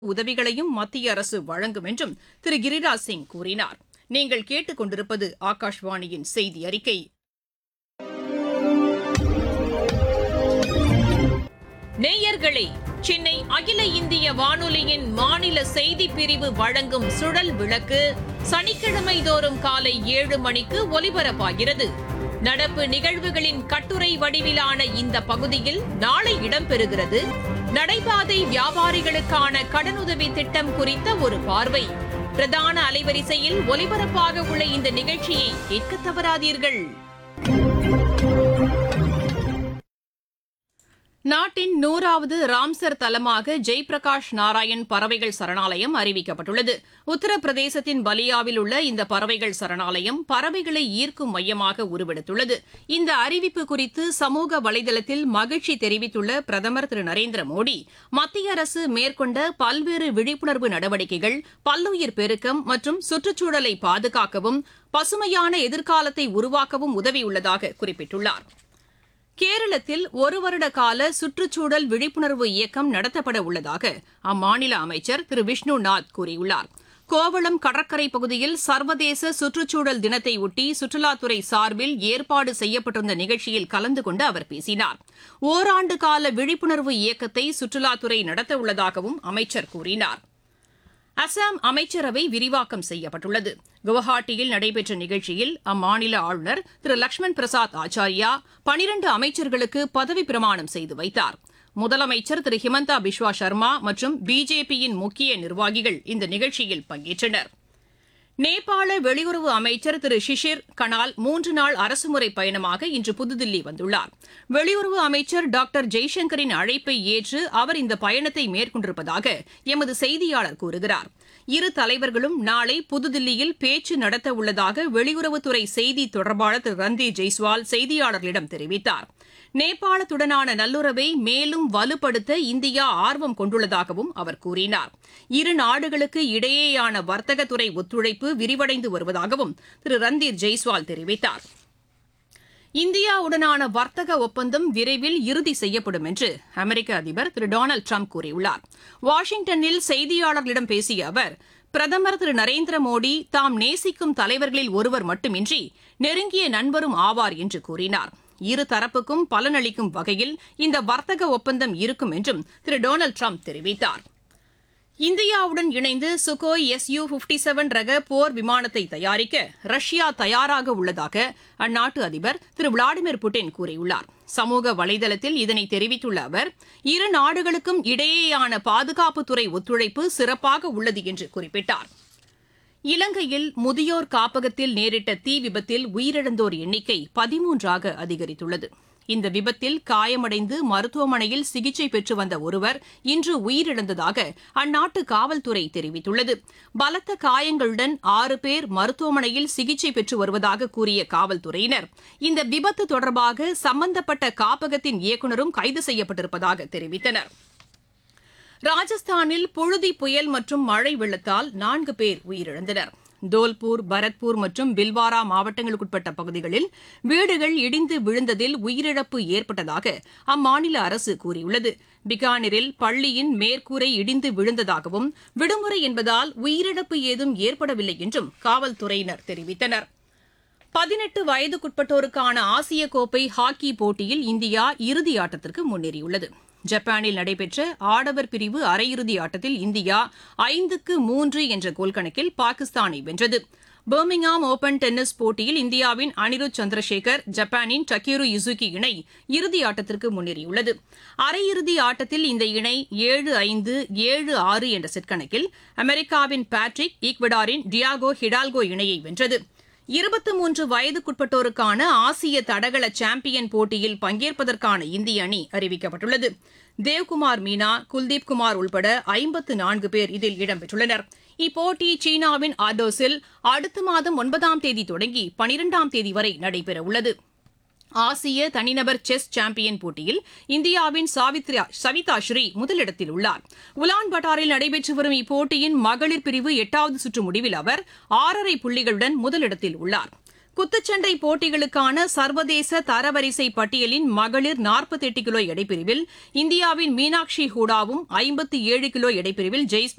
உதவிகளையும் மத்திய அரசு வழங்கும் என்றும் திரு கிரிராஜ் சிங் கூறினார் நீங்கள் கேட்டுக் கொண்டிருப்பது ஆகாஷ்வாணியின் செய்தி அறிக்கை நேயர்களே சென்னை அகில இந்திய வானொலியின் மாநில செய்தி பிரிவு வழங்கும் சுழல் விளக்கு சனிக்கிழமை தோறும் காலை ஏழு மணிக்கு ஒலிபரப்பாகிறது நடப்பு நிகழ்வுகளின் கட்டுரை வடிவிலான இந்த பகுதியில் நாளை இடம்பெறுகிறது நடைபாதை வியாபாரிகளுக்கான கடனுதவி திட்டம் குறித்த ஒரு பார்வை பிரதான அலைவரிசையில் ஒலிபரப்பாக உள்ள இந்த நிகழ்ச்சியை கேட்க தவறாதீர்கள் நாட்டின் நூறாவது ராம்சர் தலமாக ஜெய்பிரகாஷ் நாராயண் பறவைகள் சரணாலயம் அறிவிக்கப்பட்டுள்ளது உத்தரப்பிரதேசத்தின் பலியாவில் உள்ள இந்த பறவைகள் சரணாலயம் பறவைகளை ஈர்க்கும் மையமாக உருவெடுத்துள்ளது இந்த அறிவிப்பு குறித்து சமூக வலைதளத்தில் மகிழ்ச்சி தெரிவித்துள்ள பிரதமர் திரு நரேந்திர மோடி மத்திய அரசு மேற்கொண்ட பல்வேறு விழிப்புணர்வு நடவடிக்கைகள் பல்லுயிர் பெருக்கம் மற்றும் சுற்றுச்சூழலை பாதுகாக்கவும் பசுமையான எதிர்காலத்தை உருவாக்கவும் உதவியுள்ளதாக குறிப்பிட்டுள்ளார் கேரளத்தில் ஒரு வருட கால சுற்றுச்சூழல் விழிப்புணர்வு இயக்கம் நடத்தப்பட உள்ளதாக அம்மாநில அமைச்சர் திரு விஷ்ணு நாத் கூறியுள்ளார் கோவளம் கடற்கரை பகுதியில் சர்வதேச சுற்றுச்சூழல் தினத்தையொட்டி சுற்றுலாத்துறை சார்பில் ஏற்பாடு செய்யப்பட்டிருந்த நிகழ்ச்சியில் கலந்து கொண்டு அவர் பேசினார் ஓராண்டு கால விழிப்புணர்வு இயக்கத்தை சுற்றுலாத்துறை நடத்த உள்ளதாகவும் அமைச்சர் கூறினார் அசாம் அமைச்சரவை விரிவாக்கம் செய்யப்பட்டுள்ளது குவஹாட்டியில் நடைபெற்ற நிகழ்ச்சியில் அம்மாநில ஆளுநர் திரு லக்ஷ்மண் பிரசாத் ஆச்சாரியா பனிரண்டு அமைச்சர்களுக்கு பதவி பிரமாணம் செய்து வைத்தார் முதலமைச்சர் திரு ஹிமந்தா பிஸ்வா சர்மா மற்றும் பிஜேபியின் முக்கிய நிர்வாகிகள் இந்த நிகழ்ச்சியில் பங்கேற்றனர் நேபாள வெளியுறவு அமைச்சர் திரு ஷிஷிர் கனால் மூன்று நாள் அரசுமுறை பயணமாக இன்று புதுதில்லி வந்துள்ளார் வெளியுறவு அமைச்சர் டாக்டர் ஜெய்சங்கரின் அழைப்பை ஏற்று அவர் இந்த பயணத்தை மேற்கொண்டிருப்பதாக எமது செய்தியாளர் கூறுகிறார் இரு தலைவர்களும் நாளை புதுதில்லியில் பேச்சு நடத்த உள்ளதாக வெளியுறவுத்துறை செய்தி தொடர்பாளர் திரு ரந்தீர் ஜெய்ஸ்வால் செய்தியாளர்களிடம் தெரிவித்தார் நேபாளத்துடனான நல்லுறவை மேலும் வலுப்படுத்த இந்தியா ஆர்வம் கொண்டுள்ளதாகவும் அவர் கூறினார் இரு நாடுகளுக்கு இடையேயான வர்த்தகத்துறை ஒத்துழைப்பு விரிவடைந்து வருவதாகவும் திரு ரந்தீர் ஜெய்ஸ்வால் தெரிவித்தார் இந்தியாவுடனான வர்த்தக ஒப்பந்தம் விரைவில் இறுதி செய்யப்படும் என்று அமெரிக்க அதிபர் திரு டொனால்டு ட்ரம்ப் கூறியுள்ளார் வாஷிங்டனில் செய்தியாளர்களிடம் பேசிய அவர் பிரதமர் திரு நரேந்திர மோடி தாம் நேசிக்கும் தலைவர்களில் ஒருவர் மட்டுமின்றி நெருங்கிய நண்பரும் ஆவார் என்று கூறினார் இரு தரப்புக்கும் பலனளிக்கும் வகையில் இந்த வர்த்தக ஒப்பந்தம் இருக்கும் என்றும் திரு டொனால்டு ட்ரம்ப் தெரிவித்தார் இந்தியாவுடன் இணைந்து Sukhoi S U fifty seven ரக போர் விமானத்தை தயாரிக்க ரஷ்யா தயாராக உள்ளதாக அந்நாட்டு அதிபர் திரு விளாடிமிர் புட்டின் கூறியுள்ளார் சமூக வலைதளத்தில் இதனை தெரிவித்துள்ள அவர் இரு நாடுகளுக்கும் இடையேயான பாதுகாப்புத்துறை ஒத்துழைப்பு சிறப்பாக உள்ளது என்று குறிப்பிட்டார் இலங்கையில் முதியோர் காப்பகத்தில் நேரிட்ட தீ விபத்தில் உயிரிழந்தோர் எண்ணிக்கை பதிமூன்றாக அதிகரித்துள்ளது இந்த விபத்தில் காயமடைந்து மருத்துவமனையில் சிகிச்சை பெற்று வந்த ஒருவர் இன்று உயிரிழந்ததாக அந்நாட்டு காவல்துறை தெரிவித்துள்ளது பலத்த காயங்களுடன் ஆறு பேர் மருத்துவமனையில் சிகிச்சை பெற்று வருவதாக கூறிய காவல்துறையினர் இந்த விபத்து தொடர்பாக சம்பந்தப்பட்ட காப்பகத்தின் இயக்குநரும் கைது செய்யப்பட்டிருப்பதாக தெரிவித்தனர் ராஜஸ்தானில் புழுதி புயல் மற்றும் மழை வெள்ளத்தால் நான்கு பேர் உயிரிழந்தனர் தோல்பூர் பரத்பூர் மற்றும் பில்வாரா மாவட்டங்களுக்குட்பட்ட பகுதிகளில் வீடுகள் இடிந்து விழுந்ததில் உயிரிழப்பு ஏற்பட்டதாக அம்மாநில அரசு கூறியுள்ளது பிகானரில் பள்ளியின் மேற்கூரை இடிந்து விழுந்ததாகவும் விடுமுறை என்பதால் உயிரிழப்பு ஏதும் ஏற்படவில்லை என்றும் காவல்துறையினர் தெரிவித்தனர் பதினெட்டு வயதுக்குட்பட்டோருக்கான ஆசிய கோப்பை ஹாக்கி போட்டியில் இந்தியா இறுதி ஆட்டத்திற்கு முன்னேறியுள்ளது ஜப்பானில் நடைபெற்ற ஆடவர் பிரிவு அரையிறுதி ஆட்டத்தில் இந்தியா ஐந்துக்கு மூன்று என்ற கோல் கணக்கில் பாகிஸ்தானை வென்றது பர்மிங்ஹாம் ஓபன் டென்னிஸ் போட்டியில் இந்தியாவின் அனிருத் சந்திரசேகர் ஜப்பானின் டக்கீரு யுசுகி இணை இறுதி ஆட்டத்திற்கு முன்னேறியுள்ளது அரையிறுதி ஆட்டத்தில் இந்த இணை ஏழு ஐந்து ஏழு ஆறு என்ற செட் கணக்கில் அமெரிக்காவின் பேட்ரிக் ஈக்வடாரின் டியாகோ ஹிடால்கோ இணையை வென்றது இருபத்தி மூன்று வயதுக்குட்பட்டோருக்கான ஆசிய தடகள சாம்பியன் போட்டியில் பங்கேற்பதற்கான இந்திய அணி அறிவிக்கப்பட்டுள்ளது தேவ்குமார் மீனா குல்தீப் குமார் உள்பட ஐம்பத்து நான்கு பேர் இதில் இடம்பெற்றுள்ளனர் இப்போட்டி சீனாவின் ஆர்டோஸில் அடுத்த மாதம் ஒன்பதாம் தேதி தொடங்கி பனிரெண்டாம் தேதி வரை நடைபெறவுள்ளது ஆசிய தனிநபர் செஸ் சாம்பியன் போட்டியில் இந்தியாவின் சாவித்ரா சவிதா ஸ்ரீ முதலிடத்தில் உள்ளார் உலான் பட்டாரில் நடைபெற்று வரும் இப்போட்டியின் மகளிர் பிரிவு எட்டாவது சுற்று முடிவில் அவர் ஆறரை புள்ளிகளுடன் முதலிடத்தில் உள்ளார் குத்துச்சண்டை போட்டிகளுக்கான சர்வதேச தரவரிசை பட்டியலின் மகளிர் நாற்பத்தி எட்டு கிலோ எடைப்பிரிவில் இந்தியாவின் மீனாட்சி ஹூடாவும் ஐம்பத்தி ஏழு கிலோ எடைப்பிரிவில் ஜெய்ஸ்மி